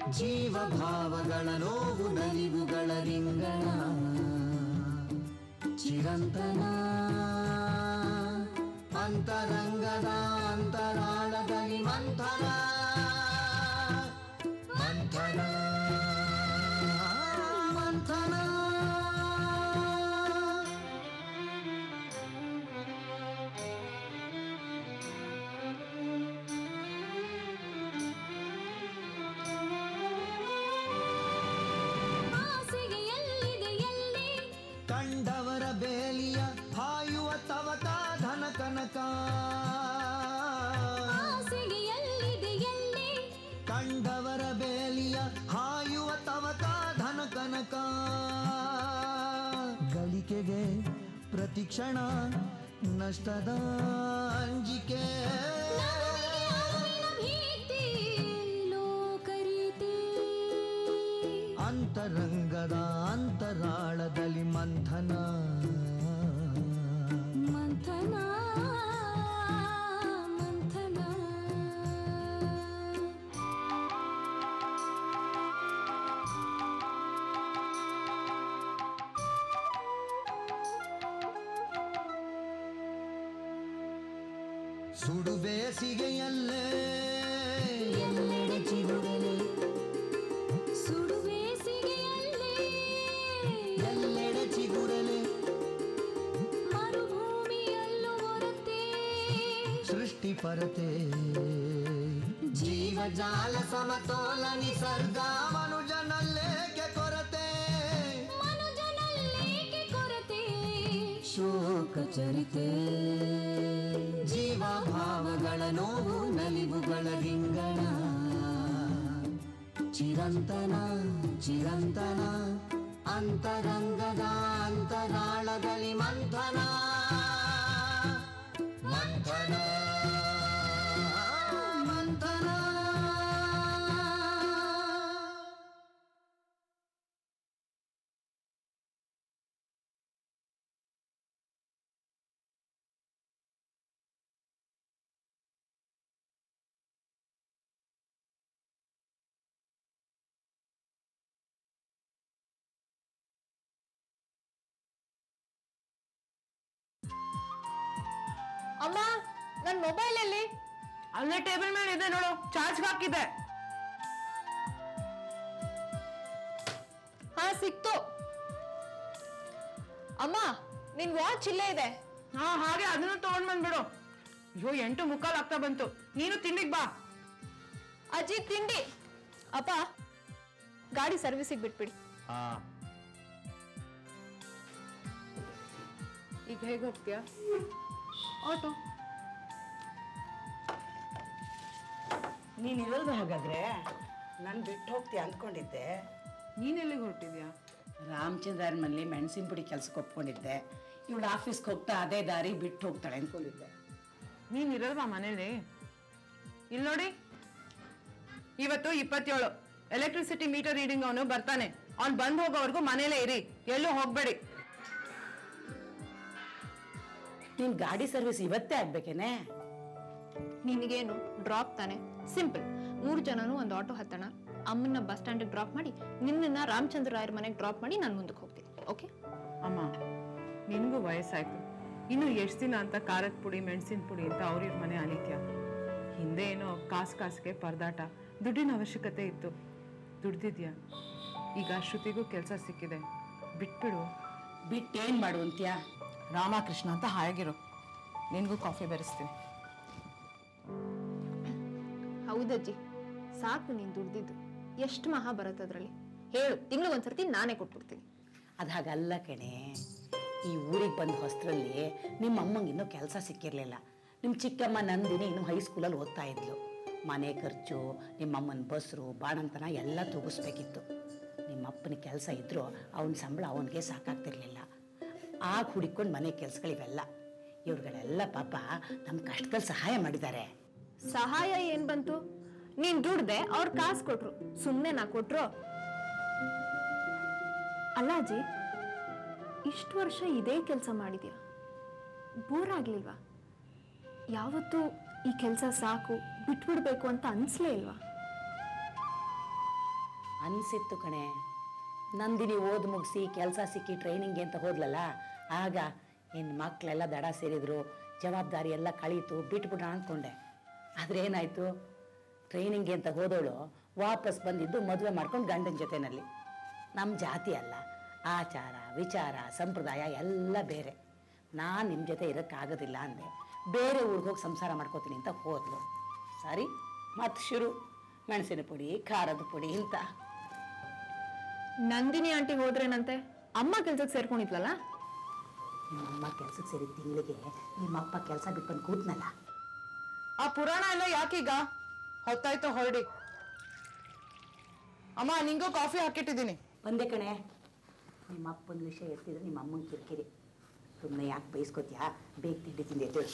ಜೀವ ಭಾವಗಳ ನೋವು ನಲಿವುಗಳ ರಿಂಗಣ ಚಿರಂತನ ಅಂತರಂಗದ ಅಂತರಾಳದಲ್ಲಿ ಮಂಥನ ಮಂಥನ ಮಂಥನ ಆಸೆಗೆ ಎಲ್ಲಿದೆ ಎಲ್ಲಿ ಕಂಡವರ ಬೇಲಿಯ ಹಾಯುವ ತವಕ ಧನ ಕನಕ ಆಸೆಗೆ ಎಲ್ಲಿದೆ ಎಲ್ಲಿ ಕಂಡವರ ಬೇಲಿಯ ಹಾಯುವ ತವಕ ಧನ ಕನಕ ಗಳಿಕೆಗೆ ಪ್ರತಿಕ್ಷಣ ನಷ್ಟದ ಅಂಜಿಕೆ ನಗುವಿಗೆ ಅರಿವಿನ ಭೀತಿ ಲೋಕರೀತಿ ಅಂತರಂಗದ ಅಂತರಾಳದಲ್ಲಿ ಮಂಥನ ಮಂಥನ ಮಂಥನ ಸುಡು ಬೇಸಿಗೆಯಲ್ಲೇ ಎಲ್ಲೆಡೆ ಚಿಗುರಲೆ ಸುಡು ಬೇಸಿಗೆಯಲ್ಲಿ ಎಲ್ಲೆಡೆ ಚಿಗುರಲೆ ಮರುಭೂಮಿಯಲ್ಲೂ ಹೊರತೆ ಸೃಷ್ಟಿ ಪರತೆ ಜೀವಜಾಲ ಸಮತೋಲ ನಿಸರ್ಗ ಮನುಜನಲ್ಲೇಕೆ ಕೊರತೆ ಮನುಜನಲ್ಲೇಕೆ ಕೊರತೆ ಶೋಕ ಚರಿತೆ ಜೀವ ಭಾವಗಳ ನೋವು ನಲಿವುಗಳ ರಿಂಗಣ ಚಿರಂತನ ಚಿರಂತನ ಅಂತರಂಗದ ಅಂತರಾಳದಲ್ಲಿ ಮಂಥನ ಮಂಥನ ಮಂಥನ ಅಮ್ಮ ನನ್ ಮೊಬೈಲ್ ಅಲ್ಲಿ ಅಲ್ಲೇ ಟೇಬಲ್ ಮೇಲೆ ಇದೆ ನೋಡು ಚಾರ್ಜ್ ಹಾಕಿದೆ ಹಾ ಸಿಕ್ತು ಅಮ್ಮ ನಿನ್ ವಾಚ್ ಇಲ್ಲೇ ಇದೆ ಹಾ ಹಾಗೆ ಅದನ್ನು ತಗೊಂಡ್ ಬಂದ್ಬಿಡು ಅಯ್ಯೋ ಎಂಟು ಮುಕ್ಕಾಲ್ ಆಗ್ತಾ ಬಂತು ನೀನು ತಿಂಡಿಗ್ ಬಾ ಅಜ್ಜಿ ತಿಂಡಿ ಅಪ್ಪ ಗಾಡಿ ಸರ್ವಿಸಿಗೆ ಬಿಟ್ಬಿಡಿ ಈಗ ಹೇಗೆ ಹೋಗ್ತೀಯಾ ಆಟೋ ನೀನ್ ಇರಲ್ವ ಹಾಗಾದ್ರೆ ನಾನು ಬಿಟ್ಟು ಹೋಗ್ತೀಯ ಅಂದ್ಕೊಂಡಿದ್ದೆ ನೀನ್ ಎಲ್ಲಿಗೆ ಹೊರಟಿದ್ಯಾ ರಾಮಚಂದ್ರನ ಮನೇಲಿ ಮೆಣಸಿನ ಪುಡಿ ಕೆಲ್ಸಕ್ಕೆ ಒಪ್ಕೊಂಡಿದ್ದೆ ಇವಳು ಆಫೀಸ್ಗೆ ಹೋಗ್ತಾ ಅದೇ ದಾರಿ ಬಿಟ್ಟು ಹೋಗ್ತಾಳೆ ಅಂದ್ಕೊಂಡಿದ್ದೆ ನೀನ್ ಇರಲ್ವಾ ಮನೇಲಿ ಇಲ್ಲಿ ನೋಡಿ ಇವತ್ತು ಇಪ್ಪತ್ತೇಳು ಎಲೆಕ್ಟ್ರಿಸಿಟಿ ಮೀಟರ್ ರೀಡಿಂಗ್ ಅವನು ಬರ್ತಾನೆ ಅವ್ನು ಬಂದ್ ಹೋಗೋವರೆಗೂ ಮನೇಲೇ ಇರಿ ಎಲ್ಲೂ ಹೋಗ್ಬೇಡಿ ನೀನ್ ಗಾಡಿ ಸರ್ವಿಸ್ ಇವತ್ತೇ ಆಗ್ಬೇಕೇನೆ ನಿನಗೇನು ಡ್ರಾಪ್ ತಾನೆ ಸಿಂಪಲ್ ಮೂರು ಜನನು ಒಂದು ಆಟೋ ಹತ್ತಣ ಅಮ್ಮನ್ನ ಬಸ್ ಸ್ಟ್ಯಾಂಡಿಗೆ ಡ್ರಾಪ್ ಮಾಡಿ ನಿನ್ನನ್ನ ರಾಮಚಂದ್ರ ರಾಯರ್ ಮನೆಗೆ ಡ್ರಾಪ್ ಮಾಡಿ ನಾನು ಮುಂದಕ್ಕೆ ಹೋಗ್ತೀನಿ ಓಕೆ ಅಮ್ಮ ನಿನಗೂ ವಯಸ್ಸಾಯ್ತು ಇನ್ನು ಎಷ್ಟು ದಿನ ಅಂತ ಖಾರದ ಪುಡಿ ಮೆಣಸಿನ ಪುಡಿ ಅಂತ ಅವ್ರಿವ್ರ ಮನೆ ಅಲಿತ್ಯ ಹಿಂದೆ ಏನೋ ಕಾಸು ಕಾಸಿಗೆ ಪರದಾಟ ದುಡ್ಡಿನ ಅವಶ್ಯಕತೆ ಇತ್ತು ದುಡ್ದಿದ್ಯಾ ಈಗ ಶ್ರುತಿಗೂ ಕೆಲಸ ಸಿಕ್ಕಿದೆ ಬಿಟ್ಬಿಡು ಬಿಟ್ಟೇನ್ ಮಾಡು ಅಂತ್ಯಾ ರಾಮಕೃಷ್ಣ ಅಂತ ಹಾಯಾಗಿರು ನಿನಗೂ ಕಾಫಿ ಬೆರೆಸ್ತೀನಿ ಹೌದಜ್ಜಿ ಸಾಕು ನೀನು ದುಡ್ದಿದ್ದು ಎಷ್ಟು ಮಹಾ ಬರುತ್ತೆ ಅದ್ರಲ್ಲಿ ಹೇಳು ತಿಂಗಳು ಒಂದ್ಸರ್ತಿ ನಾನೇ ಕೊಟ್ಬಿಡ್ತೀನಿ ಅದು ಹಾಗಲ್ಲ ಕಣೆ ಈ ಊರಿಗೆ ಬಂದ ಹೊಸ್ತ್ರಲ್ಲಿ ನಿಮ್ಮ ಅಮ್ಮಂಗೆ ಇನ್ನೂ ಕೆಲಸ ಸಿಕ್ಕಿರ್ಲಿಲ್ಲ ನಿಮ್ಮ ಚಿಕ್ಕಮ್ಮ ನಂದಿನಿ ಇನ್ನು ಹೈಸ್ಕೂಲಲ್ಲಿ ಓದ್ತಾ ಇದ್ಲು ಮನೆ ಖರ್ಚು ನಿಮ್ಮಮ್ಮನ ಬಸ್ರು ಬಾಣಂತನ ಎಲ್ಲ ತೂಗಿಸ್ಬೇಕಿತ್ತು ನಿಮ್ಮ ಅಪ್ಪನ ಕೆಲಸ ಇದ್ರೂ ಅವನ ಸಂಬಳ ಅವನಿಗೆ ಸಾಕಾಗ್ತಿರ್ಲಿಲ್ಲ ಆಗ ಹುಡಿಕೊಂಡು ಮನೆ ಕೆಲಸಗಳಿವೆಲ್ಲ ಇವ್ರುಗಳೆಲ್ಲ ಪಾಪ ನಮ್ಮ ಕಷ್ಟದಲ್ಲಿ ಸಹಾಯ ಮಾಡಿದ್ದಾರೆ ಸಹಾಯ ಏನ್ ಬಂತು ನೀನ್ ದುಡ್ದೆ ಅವ್ರ ಕಾಸು ಕೊಟ್ರು ಸುಮ್ನೆ ನಾ ಕೊಟ್ರು ಅಲ್ಲ ಅಜ್ಜಿ ಇಷ್ಟು ವರ್ಷ ಇದೇ ಕೆಲಸ ಮಾಡಿದ್ಯಾ ಬೋರ್ ಆಗ್ಲಿಲ್ವಾ ಯಾವತ್ತೂ ಈ ಕೆಲಸ ಸಾಕು ಬಿಟ್ಬಿಡ್ಬೇಕು ಅಂತ ಅನ್ಸ್ಲೇ ಇಲ್ವಾ ಅನಿಸಿತ್ತು ಕಣೆ ನಂದಿನಿ ಓದ್ ಮುಗಿಸಿ ಕೆಲಸ ಸಿಕ್ಕಿ ಟ್ರೈನಿಂಗ್ಗೆ ಅಂತ ಹೋದ್ಲಲ್ಲ ಆಗ ಇನ್ನು ಮಕ್ಕಳೆಲ್ಲ ದಡ ಸೇರಿದ್ರು ಜವಾಬ್ದಾರಿ ಎಲ್ಲ ಕಳೀತು ಬಿಟ್ಬಿಡೋಣ ಅಂದ್ಕೊಂಡೆ ಆದರೆ ಏನಾಯಿತು ಟ್ರೈನಿಂಗ್ಗೆ ಅಂತ ಹೋದವಳು ವಾಪಸ್ ಬಂದಿದ್ದು ಮದುವೆ ಮಾಡ್ಕೊಂಡು ಗಂಡನ ಜೊತೆನಲ್ಲಿ ನಮ್ಮ ಜಾತಿ ಅಲ್ಲ ಆಚಾರ ವಿಚಾರ ಸಂಪ್ರದಾಯ ಎಲ್ಲ ಬೇರೆ ನಾನು ನಿಮ್ಮ ಜೊತೆ ಇರೋಕ್ಕಾಗೋದಿಲ್ಲ ಅಂದೆ ಬೇರೆ ಊರಿಗೆ ಹೋಗಿ ಸಂಸಾರ ಮಾಡ್ಕೋತೀನಿ ಅಂತ ಹೋದ್ಲು ಸರಿ ಮತ್ತೆ ಶುರು ಮೆಣಸಿನ ಪುಡಿ ಖಾರದ ಪುಡಿ ಇಂತ ನಂದಿನಿ ಆಂಟಿ ಹೋದ್ರೇನಂತೆ ಅಮ್ಮ ಕೆಲ್ಸಕ್ಕೆ ಸೇರ್ಕೊಂಡಿದ್ಲಲ್ಲ ನಿಮ್ಮಮ್ಮ ಕೆಲ್ಸಕ್ಕೆ ಸೇರಿ ತಿಂಗಳಿಗೆ ನಿಮ್ಮಪ್ಪ ಕೆಲಸ ಬಿಟ್ಕೊಂಡು ಕೂತ್ನಲ್ಲ ಆ ಪುರಾಣ ಎಲ್ಲ ಯಾಕೀಗ ಹೊತ್ತಾಯ್ತು ಹೊರಡಿ ಅಮ್ಮ ನಿಂಗೂ ಕಾಫಿ ಹಾಕಿಟ್ಟಿದ್ದೀನಿ ಬಂದೆ ಕಣೆ ನಿಮ್ಮ ಅಪ್ಪನ ವಿಷಯ ಎತ್ತಿದ್ರೆ ನಿಮ್ಮ ಅಮ್ಮನ ಕಿರಿಕಿರಿ ಸುಮ್ಮನೆ ಯಾಕೆ ಬೈಸ್ಕೋತ್ಯಾ ಬೇಗ ತಿಂಡಿ ತಿಂಡಿ ಎದ್ದೇಳು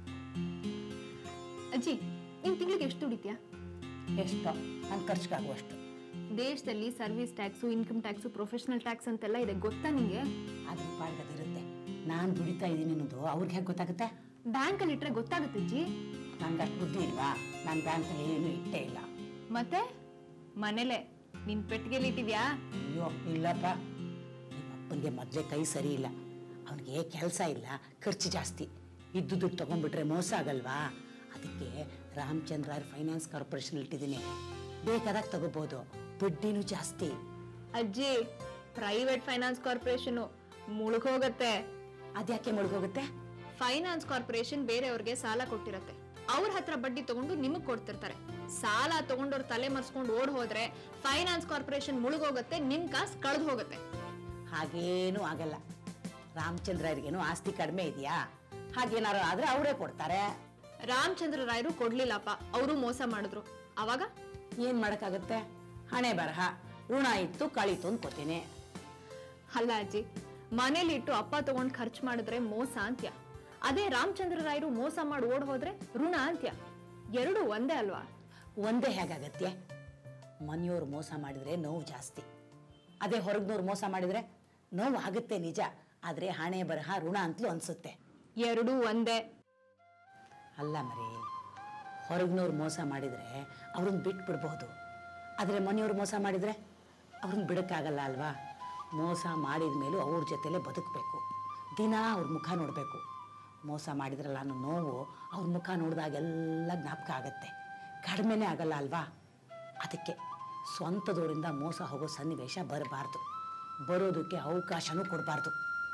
ಅಜ್ಜಿ ನಿನ್ ತಿಂಗಳಿಗೆ ಎಷ್ಟು ದುಡಿತ್ಯಾ ಎಷ್ಟೋ ನನ್ನ ಖರ್ಚಿಗಾಗುವಷ್ಟು ದೇಶದಲ್ಲಿ service tax income tax professional tax ಅಂತೆಲ್ಲ ಇದೆ ಗೊತ್ತಾ ನಿಂಗೆ ಅದ್ರ ಪಾಡ್ಗದಿರುತ್ತೆ ನಾನು ದುಡಿತಾ ಇದ್ದೀನಿ ಅನ್ನೋದು ಅವ್ರಿಗೆ ಹೇಗೆ ಗೊತ್ತಾಗುತ್ತೆ ಬ್ಯಾಂಕಲ್ಲಿ ಇಟ್ರೆ ಗೊತ್ತಾಗುತ್ತೆ ಅಜ್ಜಿ ನಂಗೆ ಅಷ್ಟು ಬುದ್ಧಿ ಇಲ್ವಾ ನಾನು ಬ್ಯಾಂಕಲ್ಲಿ ಏನೂ ಇಟ್ಟೇ ಇಲ್ಲ ಮತ್ತೆ ಮನೇಲೆ ನಿನ್ ಪೆಟ್ಟಿಗೆಲಿ ಇಟ್ಟಿದ್ಯಾ ಅಯ್ಯೋ ಇಲ್ಲಪ್ಪ ನಿಮ್ಮ ಅಪ್ಪನಿಗೆ ಮೊದಲೇ ಕೈ ಸರಿ ಇಲ್ಲ ಅವನಿಗೆ ಕೆಲಸ ಇಲ್ಲ ಖರ್ಚು ಜಾಸ್ತಿ ಇದ್ದು ದುಡ್ಡು ತಗೊಂಡ್ಬಿಟ್ರೆ ಮೋಸ ಆಗಲ್ವಾ ಅದಕ್ಕೆ ರಾಮಚಂದ್ರ ಫೈನಾನ್ಸ್ ಕಾರ್ಪೊರೇಷನ್ ಇಟ್ಟಿದ್ದೀನಿ ಬೇಕಾದಾಗ ತಗೋಬೋದು ಬಡ್ಡಿನೂ ಜಾಸ್ತಿ ಅಜ್ಜಿ ಪ್ರೈವೇಟ್ ಫೈನಾನ್ಸ್ ಕಾರ್ಪೊರೇಷನ್ ಮುಳುಗೋಗತ್ತೆ ಅದ್ಯಾಕೆ ಮುಳುಗೋಗುತ್ತೆ ಫೈನಾನ್ಸ್ ಕಾರ್ಪೊರೇಷನ್ ಬೇರೆಯವ್ರಿಗೆ ಸಾಲ ಕೊಟ್ಟಿರತ್ತೆ ಅವ್ರ ಹತ್ರ ಬಡ್ಡಿ ತಗೊಂಡು ನಿಮಗ್ ಕೊಡ್ತಿರ್ತಾರೆ ಸಾಲ ತಗೊಂಡವ್ರ ತಲೆ ಮರ್ಸ್ಕೊಂಡು ಓಡ್ ಹೋದ್ರೆ ಫೈನಾನ್ಸ್ ಕಾರ್ಪೊರೇಷನ್ ಮುಳುಗೋಗತ್ತೆ ನಿಮ್ ಕಾಸ್ ಕಳೆದು ಹೋಗುತ್ತೆ ಹಾಗೇನೂ ಆಗಲ್ಲ ರಾಮಚಂದ್ರರಿಗೇನು ಆಸ್ತಿ ಕಡಿಮೆ ಇದೆಯಾ ಹಾಗೇನಾರು ಆದ್ರೆ ಅವರೇ ಕೊಡ್ತಾರೆ ರಾಮಚಂದ್ರ ರಾಯರು ಕೊಡ್ಲಿಲ್ಲಪ್ಪ ಅವರು ಮೋಸ ಮಾಡಿದ್ರು ಅವಾಗ ಏನ್ ಮಾಡಕ್ಕಾಗುತ್ತೆ ಹಣೆ ಬರಹ ಋಣ ಇತ್ತು ಕಳೀತು ಅನ್ಕೋತೀನಿ ಅಲ್ಲ ಅಜ್ಜಿ ಮನೇಲಿ ಇಟ್ಟು ಅಪ್ಪ ತಗೊಂಡ್ ಖರ್ಚು ಮಾಡಿದ್ರೆ ಮೋಸ ಅಂತ್ಯ ಅದೇ ರಾಮಚಂದ್ರ ರಾಯರು ಮೋಸ ಮಾಡಿ ಓಡ್ ಹೋದ್ರೆ ಋಣ ಅಂತ್ಯ ಎರಡು ಒಂದೇ ಅಲ್ವಾ ಒಂದೇ ಹೇಗಾಗತ್ತೆ ಮನೆಯವ್ರು ಮೋಸ ಮಾಡಿದ್ರೆ ನೋವು ಜಾಸ್ತಿ ಅದೇ ಹೊರಗ್ನವ್ರು ಮೋಸ ಮಾಡಿದ್ರೆ ನೋವು ಆಗುತ್ತೆ ನಿಜ ಆದ್ರೆ ಹಣೆ ಬರಹ ಋಣ ಅಂತಲೂ ಅನ್ಸುತ್ತೆ ಎರಡೂ ಒಂದೇ ಅಲ್ಲ ಮರಿ ಹೊರಗ್ನವ್ರು ಮೋಸ ಮಾಡಿದ್ರೆ ಅವ್ರನ್ನ ಬಿಟ್ಬಿಡ್ಬೋದು ಆದರೆ ಮನೆಯವ್ರು ಮೋಸ ಮಾಡಿದ್ರೆ ಅವ್ರನ್ನ ಬಿಡೋಕ್ಕಾಗಲ್ಲ ಅಲ್ವಾ ಮೋಸ ಮಾಡಿದ ಮೇಲೂ ಅವ್ರ ಜೊತೆಲೇ ಬದುಕಬೇಕು ದಿನ ಅವ್ರ ಮುಖ ನೋಡಬೇಕು ಮೋಸ ಮಾಡಿದ್ರಲ್ಲ ಅನ್ನೋ ನೋವು ಅವ್ರ ಮುಖ ನೋಡಿದಾಗೆಲ್ಲ ಜ್ಞಾಪಕ ಆಗತ್ತೆ ಕಡಿಮೆನೇ ಆಗಲ್ಲ ಅಲ್ವಾ ಅದಕ್ಕೆ ಸ್ವಂತದವರಿಂದ ಮೋಸ ಹೋಗೋ ಸನ್ನಿವೇಶ ಬರಬಾರ್ದು ಬರೋದಕ್ಕೆ ಅವಕಾಶನೂ ಕೊಡಬಾರ್ದು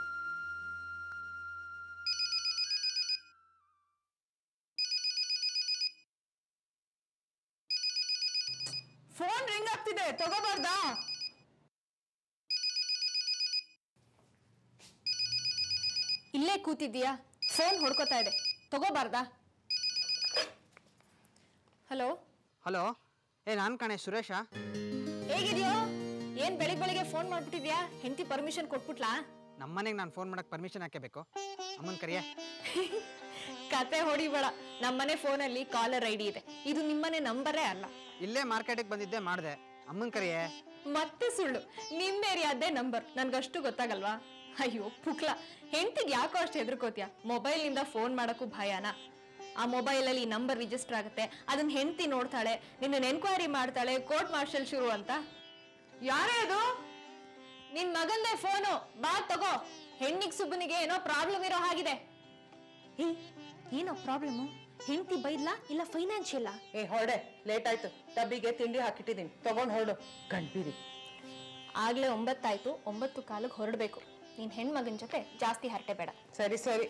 ಫೋನ್ ರಿಂಗ್ ಆಗ್ತಿದೆ ತಗೋಬಾರ್ದಾ ಇಲ್ಲೇ ಕೂತಿದ್ದೀಯಾ ಫೋನ್ ಹೊಡ್ಕೋತಾ ಇದೆ ತಗೋಬಾರ್ದಾ ಹಲೋ ಹಲೋ ಏ ನಾನು ಕಣೆ ಸುರೇಶ ಹೇಗಿದ್ಯೋ ಏನ್ ಬೆಳಿಗ್ ಬೆಳಿಗ್ಗೆ ಫೋನ್ ಮಾಡ್ಬಿಟ್ಟಿದ್ಯಾ ಹೆಂಡತಿ ಪರ್ಮಿಷನ್ ಕೊಟ್ಬಿಟ್ಲಾ ನಮ್ಮನೆಗೆ ನಾನು ಫೋನ್ ಮಾಡಕ್ಕೆ ಪರ್ಮಿಷನ್ ಯಾಕೆ ಬೇಕು ಅಮ್ಮನ ಕರಿಯೇ ಕತೆ ಹೊಡಿಬೇಡ ನಮ್ಮನೆ ಫೋನಲ್ಲಿ ಕಾಲರ್ ಐಡಿ ಇದೆ ಇದು ನಿಮ್ಮನೆ ನಂಬರೇ ಅಲ್ಲ ಇಲ್ಲೇ ಮಾರ್ಕೆಟಿಗೆ ಬಂದಿದ್ದೆ ಮಾಡಿದೆ ಅಮ್ಮನ ಕರಿಯೇ ಮತ್ತೆ ಸುಳ್ಳು ನಿಮ್ಮ ಏರಿಯಾದೇ ನಂಬರ್ ನನ್ಗಷ್ಟು ಗೊತ್ತಾಗಲ್ವಾ ಅಯ್ಯೋ ಪುಕ್ಲ ಹೆಂಡತಿಗೆ ಯಾಕೋ ಅಷ್ಟು ಹೆದರ್ಕೋತ್ಯಾ ಮೊಬೈಲ್ನಿಂದ ಫೋನ್ ಮಾಡಕ್ಕೂ ಭಯನ ಆ ಮೊಬೈಲಲ್ಲಿ ನಂಬರ್ ರಿಜಿಸ್ಟರ್ ಆಗುತ್ತೆ ಅದನ್ನ ಹೆಂಡತಿ ನೋಡ್ತಾಳೆ ನಿನ್ನ ಎನ್ಕ್ವೈರಿ ಮಾಡ್ತಾಳೆ ಕೋರ್ಟ್ ಮಾರ್ಷಲ್ ಶುರು ಅಂತ ಯಾರೇ ಅದು ನಿನ್ ಮಗಂದೇ ಫೋನು ಬಾ ತಗೋ ಹೆಣ್ಣಿಗೆ ಸುಬ್ಬನಿಗೆ ಏನೋ ಪ್ರಾಬ್ಲಮ್ ಇರೋ ಹಾಗಿದೆ ಏ ಏನೋ ಪ್ರಾಬ್ಲಮ್ ಹೆಂಡತಿ ಬೈದ್ಲಾ ಇಲ್ಲ ಫೈನಾನ್ಷಿಯಲ್ಲ ಏ ಹೊರಡೆ ಲೇಟ್ ಆಯ್ತು ಡಬ್ಬಿಗೆ ತಿಂಡಿ ಹಾಕಿಟ್ಟಿದ್ದೀನಿ ತಗೊಂಡ್ ಹೊರಡು ಗಂಟ್ಬೀರಿ ಆಗ್ಲೇ ಒಂಬತ್ತಾಯ್ತು ಒಂಬತ್ತು ಕಾಲಕ್ಕೆ ಹೊರಡ್ಬೇಕು ನೀನ್ ಹೆಣ್ಮಗನ್ ಜೊತೆ ಜಾಸ್ತಿ ಹರಟೆ ಬೇಡ ಸರಿ ಸರಿ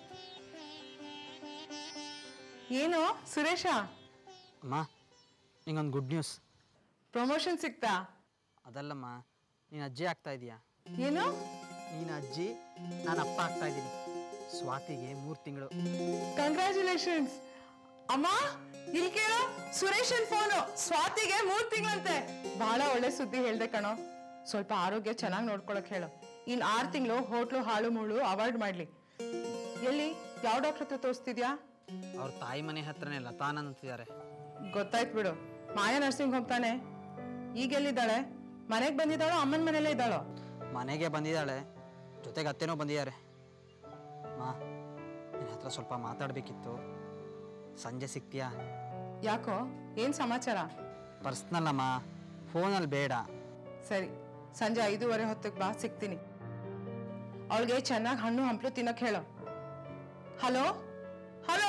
ಏನು ಸುರೇಶ ಅಮ್ಮ ನಿಂಗೊಂದು ಗುಡ್ ನ್ಯೂಸ್ ಪ್ರಮೋಷನ್ ಸಿಕ್ತಾ ಅದಲ್ಲಮ್ಮ ನೀನು ಅಜ್ಜಿ ಆಗ್ತಾ ಇದೀಯಾ ಏನು ನೀನು ಅಜ್ಜಿ ನಾನು ಅಪ್ಪ ಆಗ್ತಾ ಇದ್ದೀನಿ ಸ್ವಾತಿಗೆ ಮೂರು ತಿಂಗಳು ಕಂಗ್ರ್ಯಾಚುಲೇಷನ್ಸ್ ಅಮ್ಮ ಇಲ್ಲಿ ಕೇಳು ಸುರೇಶನ್ ಫೋನು ಸ್ವಾತಿಗೆ ಮೂರ್ ತಿಂಗಳಂತೆ ಬಹಳ ಒಳ್ಳೆ ಸುದ್ದಿ ಹೇಳ್ದೆ ಕಣೋ ಸ್ವಲ್ಪ ಆರೋಗ್ಯ ಚೆನ್ನಾಗಿ ನೋಡ್ಕೊಳಕ್ ಹೇಳು ಇನ್ ಆರ್ ತಿಂಗಳು ಹೋಟ್ಲು ಹಾಳು ಮುಳು ಅವಾಯ್ಡ್ ಮಾಡ್ಲಿ ಎಲ್ಲಿ ಯಾವ ಡಾಕ್ಟರ್ ಹತ್ರ ತೋರಿಸ್ತಿದ್ಯಾ ಅವ್ರ ತಾಯಿ ಮನೆ ಹತ್ರನೇ ಲತಾನಂದ್ ಅಂತಿದ್ದಾರೆ ಗೊತ್ತಾಯ್ತು ಬಿಡು ಮಾಯಾ ನರ್ಸಿಂಗ್ ಹೋಮ್ ತಾನೆ ಈಗ ಎಲ್ಲಿದ್ದಾಳೆ ಮನೆಗೆ ಬಂದಿದ್ದಾಳೋ ಅಮ್ಮನ ಮನೇಲೇ ಇದ್ದಾಳೋ ಮನೆಗೆ ಬಂದಿದ್ದಾಳೆ ಜೊತೆಗೆ ಅತ್ತೆನೂ ಬಂದಿದ್ದಾರೆ ಮಾ ನಿನ್ನ ಹತ್ರ ಸ್ವಲ್ಪ ಮಾತಾಡಬೇಕಿತ್ತು ಸಂಜೆ ಸಿಗ್ತೀಯಾ ಯಾಕೋ ಏನ್ ಸಮಾಚಾರ ಪರ್ಸ್ನಲ್ ಅಮ್ಮ ಫೋನಲ್ಲಿ ಬೇಡ ಸರಿ ಸಂಜೆ ಐದೂವರೆ ಹೊತ್ತಿಗೆ ಬಾ ಸಿಗ್ತೀನಿ ಅವಳಿಗೆ ಚೆನ್ನಾಗಿ ಹಣ್ಣು ಹಂಪಲು ತಿನ್ನಕ್ ಹೇಳೋ ಹಲೋ ಹಲೋ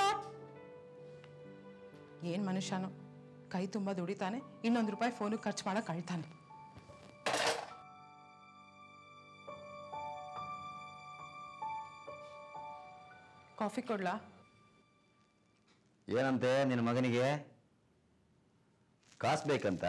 ಏನ್ ಮನುಷ್ಯನು ಕೈ ತುಂಬ ದುಡಿತಾನೆ ಇನ್ನೊಂದು ರೂಪಾಯಿ ಫೋನಿಗೆ ಖರ್ಚು ಮಾಡಕ್ ಅಳ್ತಾನೆ ಕಾಫಿ ಕೊಡ್ಲಾ ಏನಂತೆ ನಿನ್ನ ಮಗನಿಗೆ ಕಾಸು ಬೇಕಂತ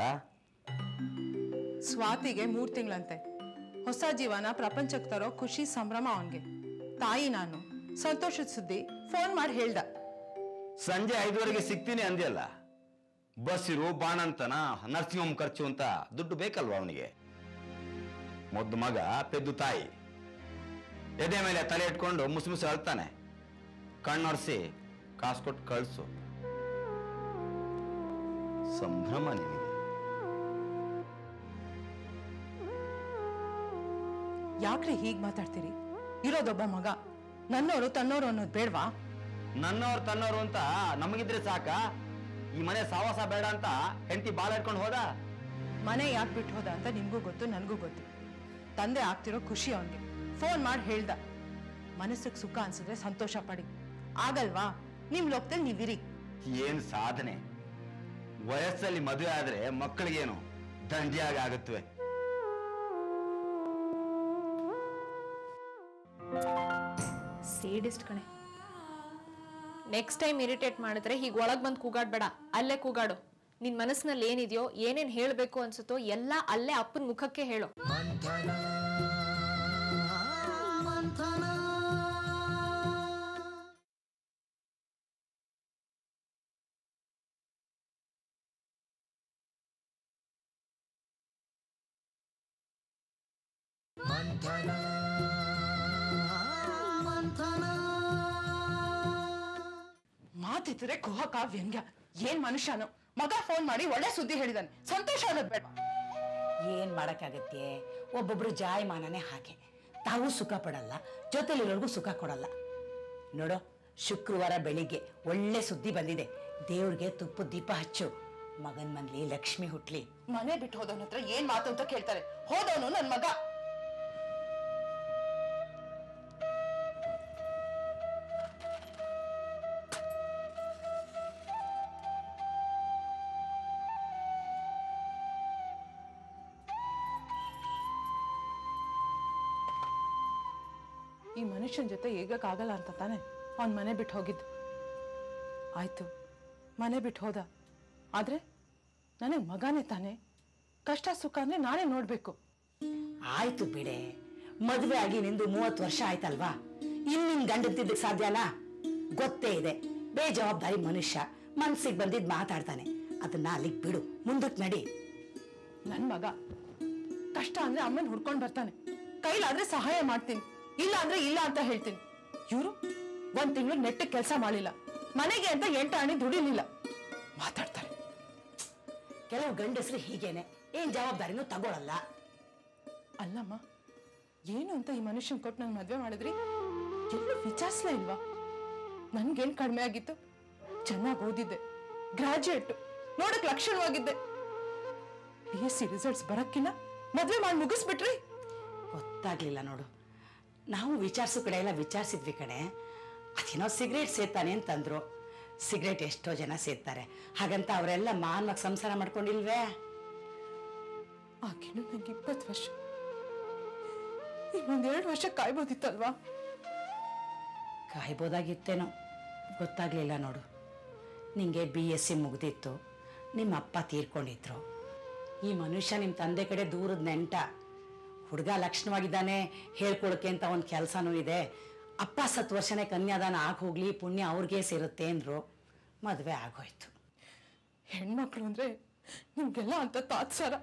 ಸ್ವಾತಿಗೆ ಮೂರ್ ತಿಂಗಳಂತೆ ಹೊಸ ಜೀವನ ಪ್ರಪಂಚಕ್ಕೆ ತರೋ ಖುಷಿ ಸಂಭ್ರಮ ಅವನ್ಗೆ ತಾಯಿ ನಾನು ಸಂತೋಷದ ಸುದ್ದಿ ಫೋನ್ ಮಾಡಿ ಹೇಳ್ದ ಸಂಜೆ ಐದುವರೆಗೆ ಸಿಗ್ತೀನಿ ಅಂದ್ಯಲ್ಲ ಬಸ್ಸಿರು ಬಾಣಂತನ ನರ್ಸಿಂಗ್ ಹೋಮ್ ಖರ್ಚು ಅಂತ ದುಡ್ಡು ಬೇಕಲ್ವಾ ಅವನಿಗೆ ಮೊದ್ದು ಮಗ ಪೆದ್ದು ತಾಯಿ ಎದೆ ಮೇಲೆ ತಲೆ ಇಟ್ಕೊಂಡು ಮುಸು ಮುಸು ಅಳ್ತಾನೆ ಕಣ್ಣೊರೆಸಿ ಕಾಸು ಕೊಟ್ಟು ಕಳಿಸು ಸಂಭ್ರಮ ನಿನಗೆ ಯಾಕ್ರಿ ಹೀಗ್ ಮಾತಾಡ್ತೀರಿ ಇರೋದೊಬ್ಬ ಮಗ ನನ್ನೋರು ತನ್ನೋರು ಅನ್ನೋದು ಬೇಡ್ವಾ ನನ್ನವ್ರು ತನ್ನವ್ರು ಅಂತ ನಮಗಿದ್ರೆ ಸಾಕ ಈ ಮನೆ ಸಾವಾಸ ಬೇಡ ಅಂತ ಹೆಂಡತಿ ಬಾಳ ಇಟ್ಕೊಂಡು ಹೋದ ಮನೆ ಯಾಕೆ ಬಿಟ್ಟು ಹೋದ ಅಂತ ನಿಮ್ಗೂ ಗೊತ್ತು ನನಗೂ ಗೊತ್ತು ತಂದೆ ಆಗ್ತಿರೋ ಖುಷಿ ಅವನ್ಗೆ ಫೋನ್ ಮಾಡಿ ಹೇಳ್ದ ಮನಸ್ಸಿಗೆ ಸುಖ ಅನ್ಸಿದ್ರೆ ಸಂತೋಷ ಪಡಿ ಆಗಲ್ವಾ ನಿಮ್ ಲೋಕದಲ್ಲಿ ನೀವಿರಿ ಏನ್ ಸಾಧನೆ ವಯಸ್ಸಲ್ಲಿ ಮದುವೆ ಆದ್ರೆ ಮಕ್ಕಳಿಗೇನು ದಂಡಿಯಾಗಿ ಆಗುತ್ತವೆ ಸೇಡಿಸ್ಟ್ ಕಣೆ ನೆಕ್ಸ್ಟ್ ಟೈಮ್ ಇರಿಟೇಟ್ ಮಾಡಿದ್ರೆ ಹೀಗೆ ಒಳಗ್ ಬಂದು ಕೂಗಾಡ್ಬೇಡ ಅಲ್ಲೇ ಕೂಗಾಡು ನಿನ್ ಮನಸ್ಸಿನಲ್ಲಿ ಏನಿದೆಯೋ ಏನೇನ್ ಹೇಳ್ಬೇಕು ಅನ್ಸುತ್ತೋ ಎಲ್ಲ ಅಲ್ಲೇ ಅಪ್ಪನ ಮುಖಕ್ಕೆ ಹೇಳು ಮಂಥನ ಮಂಥನ ಮಂಥನ ಮಂಥನ ಮಾತಿದ್ರೆ ಕುಹಕ ವ್ಯಂಗ್ಯ ಏನ್ ಮನುಷ್ಯನು ಮಗ ಫೋನ್ ಮಾಡಿ ಒಳ್ಳೆ ಸುದ್ದಿ ಹೇಳಿದಾನೆ ಸಂತೋಷ ಅನ್ನೋದ್ ಬೇಡ ಏನ್ ಮಾಡಕ್ಕಾಗತ್ತೆ ಒಬ್ಬೊಬ್ರು ಜಾಯಮಾನನೇ ಹಾಗೆ ತಾವು ಸುಖ ಪಡಲ್ಲ ಜೊತೆಲಿರೋರ್ಗೂ ಸುಖ ಕೊಡಲ್ಲ ನೋಡು ಶುಕ್ರವಾರ ಬೆಳಿಗ್ಗೆ ಒಳ್ಳೆ ಸುದ್ದಿ ಬಂದಿದೆ ದೇವ್ರಿಗೆ ತುಪ್ಪದ ದೀಪ ಹಚ್ಚು ಮಗನ್ ಮನ್ಲಿ ಲಕ್ಷ್ಮಿ ಹುಟ್ಲಿ ಮನೆ ಬಿಟ್ಟು ಹೋದವನ ಹತ್ರ ಏನ್ ಮಾತು ಅಂತ ಕೇಳ್ತಾರೆ ಹೋದವನು ನನ್ ಮಗ ಈ ಮನುಷ್ಯನ ಜೊತೆ ಈಗಕ್ಕಾಗಲ್ಲ ಅಂತ ತಾನೆ ಅವನ್ ಮನೆ ಬಿಟ್ಟು ಹೋಗಿದ್ದು ಆಯ್ತು ಮನೆ ಬಿಟ್ಟು ಹೋದ ಆದ್ರೆ ನನಗೆ ಮಗನೇ ತಾನೆ ಕಷ್ಟ ಸುಖ ಅಂದ್ರೆ ನಾನೇ ನೋಡ್ಬೇಕು ಆಯ್ತು ಬಿಡೆ ಮದ್ವೆ ಆಗಿ ನಿಂದು ಮೂವತ್ತು ವರ್ಷ ಆಯ್ತಲ್ವಾ ಇನ್ ನಿನ್ ಗಂಡತಿದ್ದಕ್ ಸಾಧ್ಯನಾ ಗೊತ್ತೇ ಇದೆ ಬೇಜವಾಬ್ದಾರಿ ಮನುಷ್ಯ ಮನ್ಸಿಗೆ ಬಂದಿದ್ ಮಾತಾಡ್ತಾನೆ ಅದನ್ನ ಅಲ್ಲಿಗ್ ಬಿಡು ಮುಂದಕ್ ನಡಿ ನನ್ ಮಗ ಕಷ್ಟ ಅಂದ್ರೆ ಅಮ್ಮನ್ ಹುಡ್ಕೊಂಡ್ ಬರ್ತಾನೆ ಕೈಲಾದ್ರೆ ಸಹಾಯ ಮಾಡ್ತೀನಿ ಇಲ್ಲ ಅಂದ್ರೆ ಇಲ್ಲ ಅಂತ ಹೇಳ್ತೀನಿ ಇವರು ಒಂದ್ ತಿಂಗಳು ನೆಟ್ಟಗ್ ಕೆಲಸ ಮಾಡಿಲ್ಲ ಮನೆಗೆ ಅಂತ ಎಂಟು ಆಣಿ ದುಡಿಲಿಲ್ಲ ಮಾತಾಡ್ತಾರೆ ಕೆಲವು ಗಂಡಸ್ರು ಹೀಗೇನೆ ಏನ್ ಜವಾಬ್ದಾರಿನೂ ತಗೊಳಲ್ಲ ಅಲ್ಲಮ್ಮ ಏನು ಅಂತ ಈ ಮನುಷ್ಯನ್ ಕೊಟ್ಟು ನಂಗೆ ಮದ್ವೆ ಮಾಡಿದ್ರಿ ಎಲ್ಲೂ ವಿಚಾರಿಸ್ಲೇ ಇಲ್ವಾ ನನ್ಗೇನ್ ಕಡಿಮೆ ಆಗಿತ್ತು ಚೆನ್ನಾಗಿ ಓದಿದ್ದೆ ಗ್ರಾಜುಯೇಟ್ ನೋಡಕ್ ಲಕ್ಷಣವಾಗಿದ್ದೆ ಪಿ ಎಸ್ ಸಿ ರಿಸಲ್ಟ್ಸ್ ಬರಕ್ಕಿಲ್ಲ ಮದ್ವೆ ಮಾಡಿ ಮುಗಿಸ್ಬಿಟ್ರಿ ಗೊತ್ತಾಗ್ಲಿಲ್ಲ ನೋಡು ನಾವು ವಿಚಾರಿಸೋ ಕಡೆ ಎಲ್ಲ ವಿಚಾರಿಸಿದ್ವಿ ಕಣೆ ಅದೇನೋ ಸಿಗರೇಟ್ ಸೇತಾನೆ ಅಂತಂದ್ರು ಸಿಗರೇಟ್ ಎಷ್ಟೋ ಜನ ಸೇರ್ತಾರೆ ಹಾಗಂತ ಅವರೆಲ್ಲ ಮಾನವಾಗಿ ಸಂಸಾರ ಮಾಡ್ಕೊಂಡಿಲ್ವೇ ಆಕಿನ್ನು ನಂಗೆ ಇಪ್ಪತ್ತು ವರ್ಷ ಇನ್ನೊಂದ್ ಎರಡು ವರ್ಷ ಕಾಯ್ಬೋದಿತ್ತಲ್ವಾ ಕಾಯ್ಬೋದಾಗಿತ್ತೇನೋ ಗೊತ್ತಾಗ್ಲಿಲ್ಲ ನೋಡು ನಿಂಗೆ ಬಿ ಎಸ್ ಸಿ ಮುಗ್ದಿತ್ತು ನಿಮ್ಮ ಅಪ್ಪ ತೀರ್ಕೊಂಡಿದ್ರು ಈ ಮನುಷ್ಯ ನಿಮ್ಮ ತಂದೆ ಕಡೆ ದೂರದ ನೆಂಟ ಹುಡುಗ ಲಕ್ಷಣವಾಗಿದ್ದಾನೆ ಹೇಳ್ಕೊಳಕ್ಕೆ ಅಂತ ಒಂದು ಕೆಲಸನೂ ಇದೆ ಅಪ್ಪ ಸತ್ ವರ್ಷನೇ ಕನ್ಯಾದಾನ ಆಗಿ ಹೋಗ್ಲಿ ಪುಣ್ಯ ಅವ್ರಿಗೆ ಸೇರುತ್ತೆ ಅಂದ್ರು ಮದುವೆ ಆಗೋಯ್ತು ಹೆಣ್ಮಕ್ಳು ಅಂದ್ರೆ ನಿಮ್ಗೆಲ್ಲ ಅಂತ ತಾತ್ಸಾರ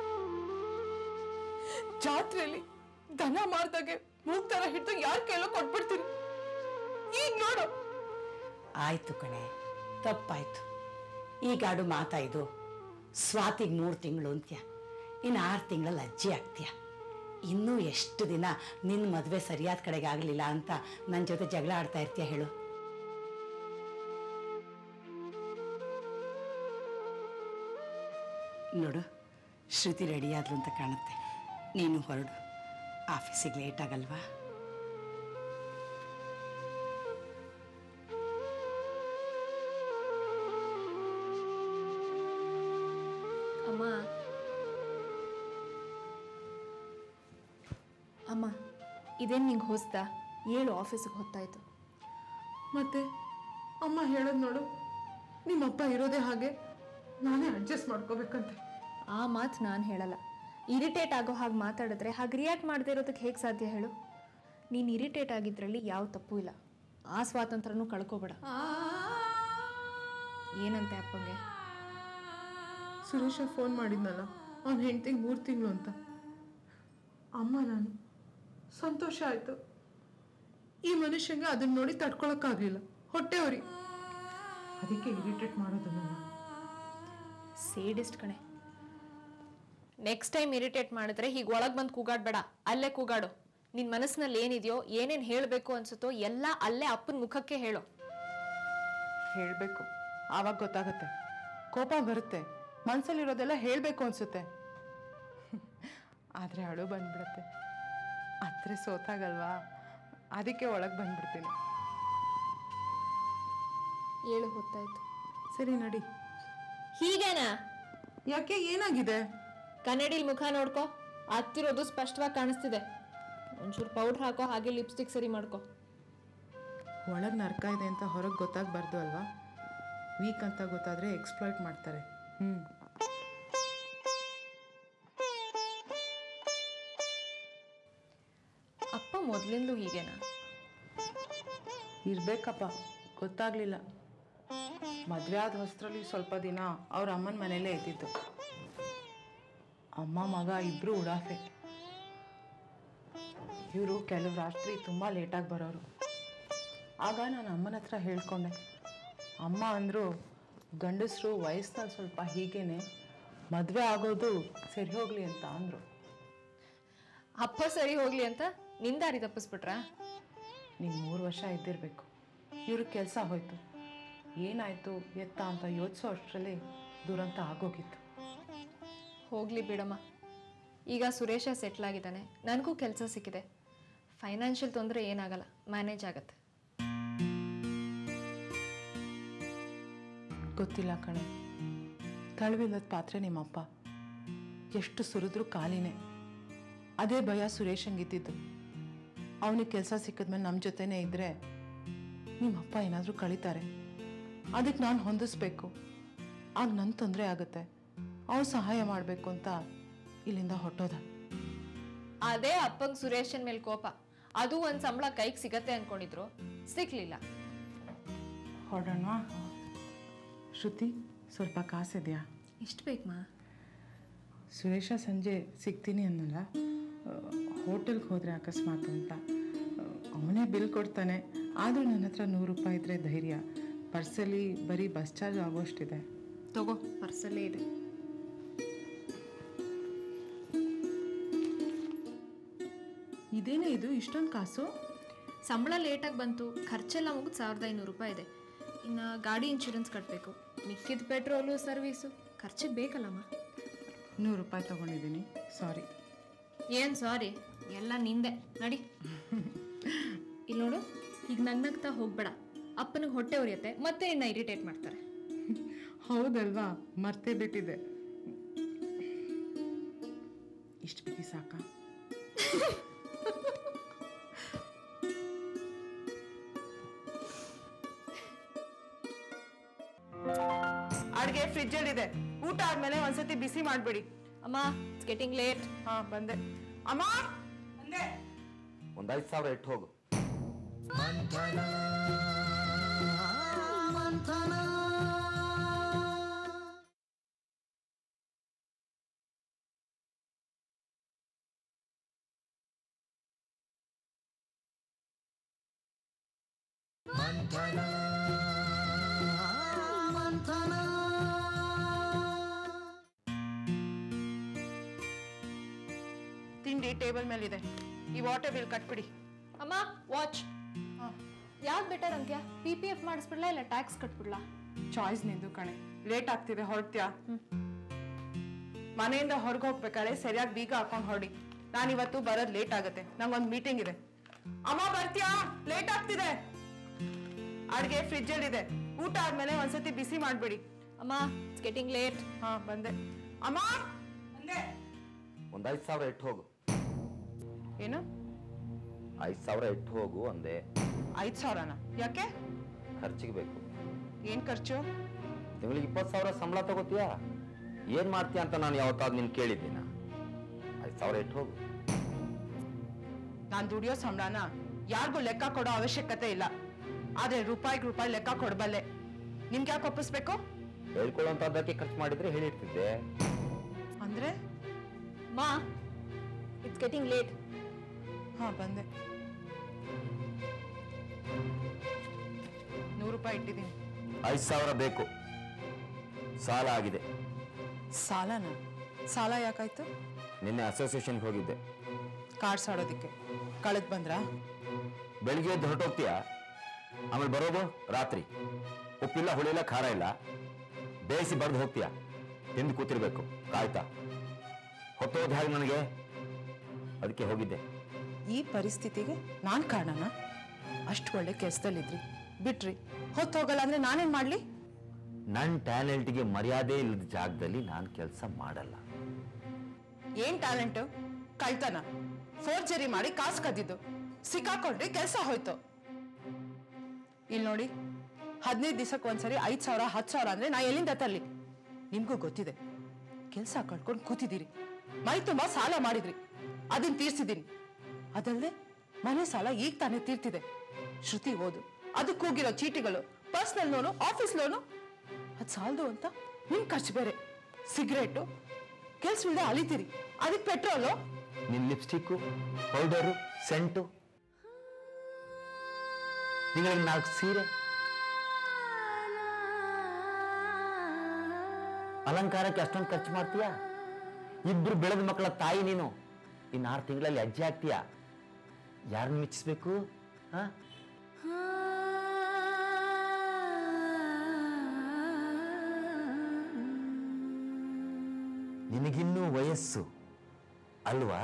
ಜಾತ್ರೆಯಲ್ಲಿ ದನ ಮಾರ್ದಾಗೆ ಮೂಗ್ ತರ ಹಿಡ್ದು ಯಾರ ಕೈಲೋ ಕೊಟ್ಬಿಡ್ತೀರಿ ಈಗ ನೋಡು ಆಯ್ತು ಕಣೆ ತಪ್ಪಾಯ್ತು ಈ ಗಾಡು ಮಾತಾಯ್ದು ಸ್ವಾತಿಗೆ ಮೂರು ತಿಂಗಳು ಅಂತ್ಯ ಇನ್ನು ಆರು ತಿಂಗಳಲ್ಲಿ ಅಜ್ಜಿ ಆಗ್ತೀಯ ಇನ್ನೂ ಎಷ್ಟು ದಿನ ನಿನ್ನ ಮದುವೆ ಸರಿಯಾದ ಕಡೆಗೆ ಆಗಲಿಲ್ಲ ಅಂತ ನನ್ನ ಜೊತೆ ಜಗಳ ಆಡ್ತಾ ಇರ್ತೀಯ ಹೇಳು ನೋಡು ಶ್ರುತಿ ರೆಡಿ ಆದ್ಲು ಅಂತ ಕಾಣುತ್ತೆ ನೀನು ಹೊರಡು ಆಫೀಸಿಗೆ ಲೇಟ್ ಆಗಲ್ವಾ ಅಮ್ಮ ಅಮ್ಮ ಇದೇನು ನಿಂಗೆ ಹೊಸ್ತಾ ಏಳು ಆಫೀಸಿಗೆ ಹೊತ್ತಾಯ್ತು ಮತ್ತೆ ಅಮ್ಮ ಹೇಳೋದು ನೋಡು ನಿಮ್ಮಪ್ಪ ಇರೋದೇ ಹಾಗೆ ನಾನೇ ಅಡ್ಜಸ್ಟ್ ಮಾಡ್ಕೋಬೇಕಂತೆ ಆ ಮಾತು ನಾನು ಹೇಳಲ್ಲ ಇರಿಟೇಟ್ ಆಗೋ ಹಾಗೆ ಮಾತಾಡಿದ್ರೆ ಹಾಗೆ ರಿಯಾಕ್ಟ್ ಮಾಡದೇ ಇರೋದಕ್ಕೆ ಹೇಗೆ ಸಾಧ್ಯ ಹೇಳು ನೀನು ಇರಿಟೇಟ್ ಆಗಿದ್ರಲ್ಲಿ ಯಾವ ತಪ್ಪು ಇಲ್ಲ ಆ ಸ್ವಾತಂತ್ರ್ಯನೂ ಕಳ್ಕೊಬೇಡ ಏನಂತೆ ಅಪ್ಪಂಗೆ ಸುರೇಶ ಫೋನ್ ಮಾಡಿದ್ನಲ್ಲ ಅವ್ನ ಹೆಂಡ್ತಿಗೆ ಮೂರು ತಿಂಗಳು ಅಂತ ಅಮ್ಮ ನಾನು ಸಂತೋಷ ಆಯ್ತು ಈ ಮನುಷ್ಯಂಗೆ ಅದನ್ನ ನೋಡಿ ತಡ್ಕೊಳಕ್ಕಾಗ್ಲಿಲ್ಲ ಹೊಟ್ಟೆ ಅವ್ರಿ ಅದಕ್ಕೆ ಇರಿಟೇಟ್ ಮಾಡೋದು ನಾನು ಸೇಡಿಸ್ಟ್ ಕಣೆ ನೆಕ್ಸ್ಟ್ ಟೈಮ್ ಇರಿಟೇಟ್ ಮಾಡಿದ್ರೆ ಹೀಗೆ ಒಳಗೆ ಬಂದು ಕೂಗಾಡ್ಬೇಡ ಅಲ್ಲೇ ಕೂಗಾಡು ನಿನ್ನ ಮನಸ್ಸಿನಲ್ಲಿ ಏನಿದೆಯೋ ಏನೇನು ಹೇಳಬೇಕು ಅನ್ಸುತ್ತೋ ಎಲ್ಲ ಅಲ್ಲೇ ಅಪ್ಪನ ಮುಖಕ್ಕೆ ಹೇಳು ಹೇಳಬೇಕು ಆವಾಗ ಗೊತ್ತಾಗುತ್ತೆ ಕೋಪ ಬರುತ್ತೆ ಮನ್ಸಲ್ಲಿರೋದೆಲ್ಲ ಹೇಳಬೇಕು ಅನ್ಸುತ್ತೆ ಆದರೆ ಅಳು ಬಂದ್ಬಿಡುತ್ತೆ ಹತ್ರ ಸೋತಾಗಲ್ವಾ ಅದಕ್ಕೆ ಒಳಗೆ ಬಂದ್ಬಿಡ್ತೀನಿ ಏಳು ಹೊತ್ತಾಯ್ತು ಸರಿ ನಡಿ ಹೀಗೇನಾ ಯಾಕೆ ಏನಾಗಿದೆ ಕನ್ನಡಿಲಿ ಮುಖ ನೋಡ್ಕೊ ಹತ್ತಿರೋದು ಸ್ಪಷ್ಟವಾಗಿ ಕಾಣಿಸ್ತಿದೆ ಒಂಚೂರು ಪೌಡ್ರ್ ಹಾಕೋ ಹಾಗೆ ಲಿಪ್ಸ್ಟಿಕ್ ಸರಿ ಮಾಡ್ಕೊ ಒಳಗೆ ನರ್ಕ ಇದೆ ಅಂತ ಹೊರಗೆ ಗೊತ್ತಾಗಬಾರ್ದು ಅಲ್ವಾ ವೀಕ್ ಅಂತ ಗೊತ್ತಾದರೆ ಎಕ್ಸ್ಪ್ಲಾಯ್ಟ್ ಮಾಡ್ತಾರೆ ಹ್ಞೂ ಅಪ್ಪ ಮೊದಲಿಂದಲೂ ಹೀಗೇನಾ ಇರಬೇಕಪ್ಪ ಗೊತ್ತಾಗಲಿಲ್ಲ ಮದುವೆ ಆದ ಹೊಸರಲ್ಲಿ ಸ್ವಲ್ಪ ದಿನ ಅವ್ರ ಅಮ್ಮನ ಮನೇಲೇ ಇದ್ದಿದ್ದು ಅಮ್ಮ ಮಗ ಇಬ್ಬರು ಉಡಾಫೆ ಇವರು ಕೆಲವು ರಾತ್ರಿ ತುಂಬ ಲೇಟಾಗಿ ಬರೋರು ಆಗ ನಾನು ಅಮ್ಮನ ಹತ್ರ ಹೇಳ್ಕೊಂಡೆ ಅಮ್ಮ ಅಂದರು ಗಂಡಸರು ವಯಸ್ಸಿನಲ್ಲಿ ಸ್ವಲ್ಪ ಹೀಗೇನೆ ಮದುವೆ ಆಗೋದು ಸರಿ ಹೋಗಲಿ ಅಂತ ಅಂದರು ಅಪ್ಪ ಸರಿ ಹೋಗ್ಲಿ ಅಂತ ನಿಂದಾರಿ ತಪ್ಪಿಸ್ಬಿಟ್ರಾ ನೀನು ಮೂರು ವರ್ಷ ಇದ್ದಿರಬೇಕು ಇವ್ರಿಗೆ ಕೆಲಸ ಹೋಯ್ತು ಏನಾಯಿತು ಎತ್ತ ಅಂತ ಯೋಚಿಸೋ ಅಷ್ಟರಲ್ಲಿ ದುರಂತ ಆಗೋಗಿತ್ತು ಹೋಗ್ಲಿ ಬಿಡಮ್ಮ ಈಗ ಸುರೇಶ ಸೆಟ್ಲ್ ಆಗಿದ್ದಾನೆ ನನಗೂ ಕೆಲಸ ಸಿಕ್ಕಿದೆ ಫೈನಾನ್ಷಿಯಲ್ ತೊಂದರೆ ಏನಾಗಲ್ಲ ಮ್ಯಾನೇಜ್ ಆಗತ್ತೆ ಗೊತ್ತಿಲ್ಲ ಕಣೆ ತಳವಿಲ್ಲದ ಪಾತ್ರೆ ನಿಮ್ಮಪ್ಪ ಎಷ್ಟು ಸುರಿದ್ರೂ ಖಾಲಿನೇ ಅದೇ ಭಯ ಸುರೇಶಂಗಿದ್ದಿದ್ದು ಅವನಿಗೆ ಕೆಲಸ ಸಿಕ್ಕಿದ್ಮೇಲೆ ನಮ್ಮ ಜೊತೆನೇ ಇದ್ದರೆ ನಿಮ್ಮಪ್ಪ ಏನಾದರೂ ಕಳೀತಾರೆ ಅದಕ್ಕೆ ನಾನು ಹೊಂದಿಸ್ಬೇಕು ಆಗ ನನ್ನ ತೊಂದರೆ ಆಗುತ್ತೆ ಅವ್ರು ಸಹಾಯ ಮಾಡಬೇಕು ಅಂತ ಇಲ್ಲಿಂದ ಹೊಟ್ಟೋದ ಅದೇ ಅಪ್ಪಂಗ್ ಸುರೇಶನ್ ಮೇಲೆ ಕೋಪ ಅದು ಒಂದ್ ಸಂಬಳ ಕೈಗೆ ಸಿಗತ್ತೆ ಅನ್ಕೊಂಡಿದ್ರು ಸಿಕ್ಲಿಲ್ಲ ಹೊರಡೋಣ ಶ್ರುತಿ ಸ್ವಲ್ಪ ಕಾಸಿದೆಯಾ ಇಷ್ಟು ಬೇಕಮ್ಮ ಸುರೇಶ ಸಂಜೆ ಸಿಗ್ತೀನಿ ಅನ್ನಲ್ಲ ಹೋಟೆಲ್ಗೆ ಹೋದರೆ ಅಕಸ್ಮಾತ್ ಅಂತ ಅವನೇ ಬಿಲ್ ಕೊಡ್ತಾನೆ ಆದರೂ ನನ್ನ ಹತ್ರ ನೂರು ರೂಪಾಯಿ ಇದ್ದರೆ ಧೈರ್ಯ ಪರ್ಸಲ್ಲಿ ಬರೀ ಬಸ್ ಚಾರ್ಜ್ ಆಗೋಷ್ಟಿದೆ ತಗೋ ಪರ್ಸಲ್ಲೇ ಇದೆ ಇದೇನೇ ಇದು ಇಷ್ಟೊಂದು ಕಾಸು ಸಂಬಳ ಲೇಟಾಗಿ ಬಂತು ಖರ್ಚೆಲ್ಲ ಮುಗಿದು ಸಾವಿರದ ಐನೂರು ರೂಪಾಯಿ ಇದೆ ಇನ್ನು ಗಾಡಿ ಇನ್ಶೂರೆನ್ಸ್ ಕಟ್ಟಬೇಕು ಮಿಕ್ಕಿದ ಪೆಟ್ರೋಲು ಸರ್ವೀಸು ಖರ್ಚಿಗೆ ಬೇಕಲ್ಲಮ್ಮ ನೂರು ರೂಪಾಯಿ ತೊಗೊಂಡಿದ್ದೀನಿ ಸಾರಿ ಏನು ಸಾರಿ ಎಲ್ಲ ನಿಂದೆ ನಡಿ ಇಲ್ಲಿ ನೋಡು ಈಗ ನಗ್ನಗ್ತಾ ಹೋಗ್ಬೇಡ ಅಪ್ಪನಿಗೆ ಹೊಟ್ಟೆ ಉರಿಯುತ್ತೆ ಮತ್ತೆ ಇನ್ನ ಇರಿಟೇಟ್ ಮಾಡ್ತಾರೆ ಹೌದಲ್ವಾ ಮರ್ತೇ ಬಿಟ್ಟಿದೆ ಇಷ್ಟು ಬಿಗಿ ಸಾಕಾ ಅಡ್ಗೆ ಫ್ರಿಜ್ಜಲ್ಲಿದೆ ಊಟ ಆದ್ಮೇಲೆ ಒಂದ್ಸತಿ ಬಿಸಿ ಮಾಡ್ಬೇಡಿ ಅಮ್ಮ ಇಟ್ಸ್ ಗೆಟಿಂಗ್ ಲೇಟ್ ಹಾ ಬಂದೆ ಅಮ್ಮ ಬಂದೆ ಒಂದ್ ಐದು ಸಾವಿರ ಇಟ್ಟು ಹೋಗು ಮಂಥನ ಮಂಥನ ಮಂಥನ ಮಂಥನ ತಿಂಡಿ ಟೇಬಲ್ ಮೇಲಿದೆ ಈ ವಾಟರ್ ಬಿಲ್ ಕಟ್ಬಿಡಿ ಅಮ್ಮ ವಾಚ್ ಯಾವ್ದು ಬೆಟರ್ ಅಂತ್ಯಾ ಪಿ ಪಿ ಎಫ್ ಮಾಡಿಸ್ಬಿಡ್ಲಾ ಇಲ್ಲ ಟ್ಯಾಕ್ಸ್ ಕಟ್ಬಿಡ್ಲಾ ಚಾಯ್ಸ್ ನಿಂದು ಕಣೆ ಲೇಟ್ ಆಗ್ತಿದೆ ಹೊರಟ್ಯಾ ಮನೆಯಿಂದ ಹೊರಗೆ ಹೋಗ್ಬೇಕಾದ್ರೆ ಸರಿಯಾಗಿ ಬೀಗ ಹಾಕೊಂಡು ಹೊಡಿ ನಾನಿವತ್ತು ಬರೋದ್ ಲೇಟ್ ಆಗುತ್ತೆ ನಂಗೊಂದು ಮೀಟಿಂಗ್ ಇದೆ ಅಮ್ಮ ಬರ್ತೀಯಾ ಲೇಟ್ ಆಗ್ತಿದೆ ಅಡ್ಗೆ ಫ್ರಿಜ್ ಅಲ್ಲಿ ಇದೆ ಊಟ ಆದ್ಮೇಲೆ ಒಂದ್ಸತಿ ಬಿಸಿ ಮಾಡ್ಬಿಡಿ ಅಮ್ಮ ಇಟ್ಸ್ ಗೆಟಿಂಗ್ ಲೇಟ್ ಹಾ ಬಂದೆ ಅಮ್ಮ ಬಂದೆ ಒಂದ್ ಐದ್ ಸಾವಿರ ಇಟ್ಟು ಹೋಗು ಏನು ಐದ್ ಸಾವಿರ ಇಟ್ಟು ಹೋಗು ಅಂದೆ ಐದ್ ಸಾವಿರನ ಯಾಕೆ ಖರ್ಚಿಗೆ ಬೇಕು ಏನ್ ಖರ್ಚು ತಿಂಗಳಿಗೆ ಇಪ್ಪತ್ತು ಸಾವಿರ ಸಂಬಳ ತಗೋತೀಯಾ ಏನ್ ಮಾಡ್ತೀಯ ಅಂತ ನಾನು ಯಾವತ್ತಾದ್ರು ನಿನ್ ಕೇಳಿದ್ದೀನ ಐದ್ ಸಾವಿರ ಇಟ್ಟು ಹೋಗು ನಾನ್ ದುಡಿಯೋ ಸಂಬಳನ ಯಾರಿಗೂ ಲೆಕ್ಕ ಕೊಡೋ ಅವಶ್ಯಕತೆ ಇಲ್ಲ ಆದ್ರೆ ರೂಪಾಯಿಗೆ ರೂಪಾಯಿ ಲೆಕ್ಕ ಕೊಡಬಲ್ಲೆ ನಿಮ್ಗೆ ಯಾಕೆ ಒಪ್ಪಿಸ್ಬೇಕು ಹೇಳ್ಕೊಳ್ಳೋಂಥದ್ದಕ್ಕೆ ಖರ್ಚು ಮಾಡಿದ್ರೆ ಹೇಳಿರ್ತಿದ್ದೆ ಅಂದ್ರೆ ಮಾ ಇಟ್ಸ್ ಗೆಟಿಂಗ್ ಲೇಟ್ ಹಾ ಬಂದೆ ನೂರು ರೂಪಾಯಿ ಇಟ್ಟಿದ್ದೀನಿ ಐದ್ ಸಾವಿರ ಬೇಕು ಸಾಲ ಆಗಿದೆ ಸಾಲನ ಸಾಲ ಯಾಕಾಯ್ತು ನಿನ್ನೆ ಅಸೋಸಿಯೇಷನ್ಗೆ ಹೋಗಿದ್ದೆ ಕಾರ್ಡ್ಸ್ ಆಡೋದಿಕ್ಕೆ ಕಳೆದ್ ಬಂದ್ರಾ ಬೆಳಿಗ್ಗೆ ಎದ್ದು ಹೊರಟೋಗ್ತೀಯ ಆಮೇಲೆ ಬರೋದು ರಾತ್ರಿ ಉಪ್ಪಿಲ್ಲ ಹುಳಿಲ್ಲ ಖಾರ ಇಲ್ಲ ಬೇಯಿಸಿ ಬರೆದು ಹೋಗ್ತೀಯ ತಿಂದು ಕೂತಿರ್ಬೇಕು ಕಾಯ್ತಾ ಹೊತ್ತೋದ್ ಹಾಗೆ ನನಗೆ ಅದಕ್ಕೆ ಹೋಗಿದ್ದೆ ಈ ಪರಿಸ್ಥಿತಿಗೆ ನಾನ್ ಕಾರಣನ ಅಷ್ಟು ಒಳ್ಳೆ ಕೆಲ್ಸದಲ್ಲಿದ್ರಿ ಬಿಟ್ರಿ ಹೊತ್ತು ಹೋಗಲ್ಲ ಅಂದ್ರೆ ನಾನೇನ್ ಮಾಡ್ಲಿ ನನ್ನ ಟ್ಯಾಲೆಂಟ್ಗೆ ಮರ್ಯಾದೆ ಇಲ್ಲದ ಜಾಗದಲ್ಲಿ ನಾನು ಕೆಲಸ ಮಾಡಲ್ಲ ಏನ್ ಟ್ಯಾಲೆಂಟ್ ಕಳ್ತನ ಫೋರ್ಜರಿ ಮಾಡಿ ಕಾಸು ಕದ್ದಿದ್ದು ಸಿಕ್ಕಾಕೊಂಡ್ರಿ ಕೆಲಸ ಹೋಯ್ತು ಇಲ್ಲಿ ನೋಡಿ ಹದಿನೈದು ದಿವಸಕ್ಕೆ ಒಂದ್ಸರಿ ಐದ್ ಸಾವಿರ ಹತ್ತು ಸಾವಿರ ಅಂದ್ರೆ ನಾ ಎಲ್ಲಿಂದ ತರ್ಲಿ ನಿಮ್ಗೂ ಗೊತ್ತಿದೆ ಕೆಲಸ ಕಳ್ಕೊಂಡು ಕೂತಿದ್ದೀರಿ ಮೈ ತುಂಬಾ ಸಾಲ ಮಾಡಿದ್ರಿ ಅದನ್ನ ತೀರ್ಸಿದ್ದೀನಿ ಅದಲ್ಲದೆ ಮನೆ ಸಾಲ ಈಗ ತಾನೇ ತೀರ್ತಿದೆ ಶ್ರುತಿ ಓದು ಅದಕ್ಕೆ ಹೋಗಿರೋ ಚೀಟಿಗಳು ಪರ್ಸನಲ್ ಲೋನು ಆಫೀಸ್ ಲೋನು ಅದು ಸಾಲದು ಅಂತ ನಿಮ್ ಖರ್ಚು ಬೇರೆ ಸಿಗರೇಟು ಕೆಲ್ಸವಿಲ್ಲದೆ ಅಲಿತೀರಿ ಅದಕ್ಕೆ ಪೆಟ್ರೋಲು ನಿನ್ ಲಿಪ್ಸ್ಟಿಕ್ಕು ಪೌಡರು ಸೆಂಟು ತಿಂಗಳಿಗೆ ನಾಲ್ಕು ಸೀರೆ ಅಲಂಕಾರಕ್ಕೆ ಅಷ್ಟೊಂದು ಖರ್ಚು ಮಾಡ್ತೀಯಾ ಇಬ್ರು ಬೆಳೆದ ಮಕ್ಕಳ ತಾಯಿ ನೀನು ಇನ್ನು ಆರು ತಿಂಗಳಲ್ಲಿ ಅಜ್ಜಿ ಆಗ್ತೀಯಾ ಯಾರನ್ನ ಮೆಚ್ಚಿಸ್ಬೇಕು ಹಾ ನಿನಗಿನ್ನೂ ವಯಸ್ಸು ಅಲ್ವಾ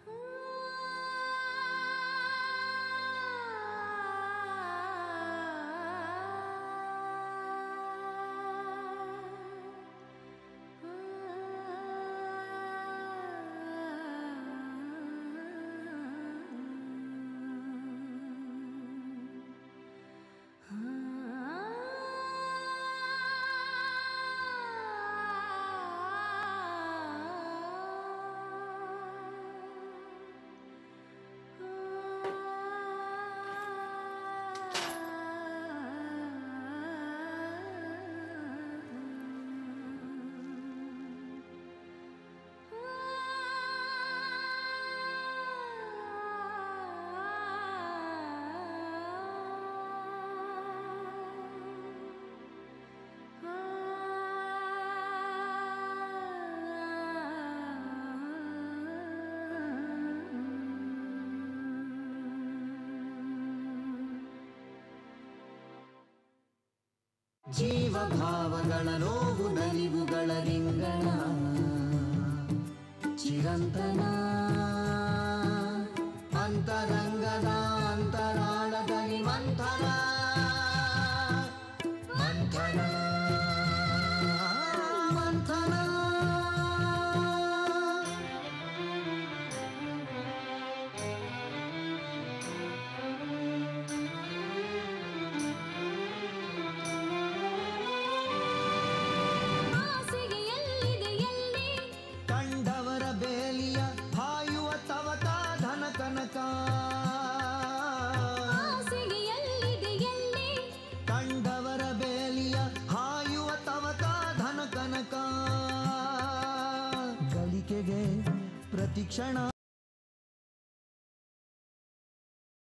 ಜೀವಭಾವಗಳ ನೋವು ನಲಿವುಗಳ ರಿಂಗಣ ಚಿರಂತನ ಅಂತರಂಗದ ಅಂತರಾಳದಲ್ಲಿ ಮಂಥನ ಮಂಥನ ಮಂಥನ ಆಸೆಗೆ ಎಲ್ಲಿದೆ ಎಲ್ಲಿ ಕಂಡವರ ಬೇಲಿಯ ಹಾಯುವ ತವಕ ಧನ ಕನಕ ಆಸೆಗೆ ಎಲ್ಲಿದೆ ಎಲ್ಲಿ ಕಂಡವರ ಬೇಲಿಯ ಹಾಯುವ ತವಕ ಧನ ಕನಕ ಗಳಿಕೆಗೆ ಪ್ರತಿಕ್ಷಣ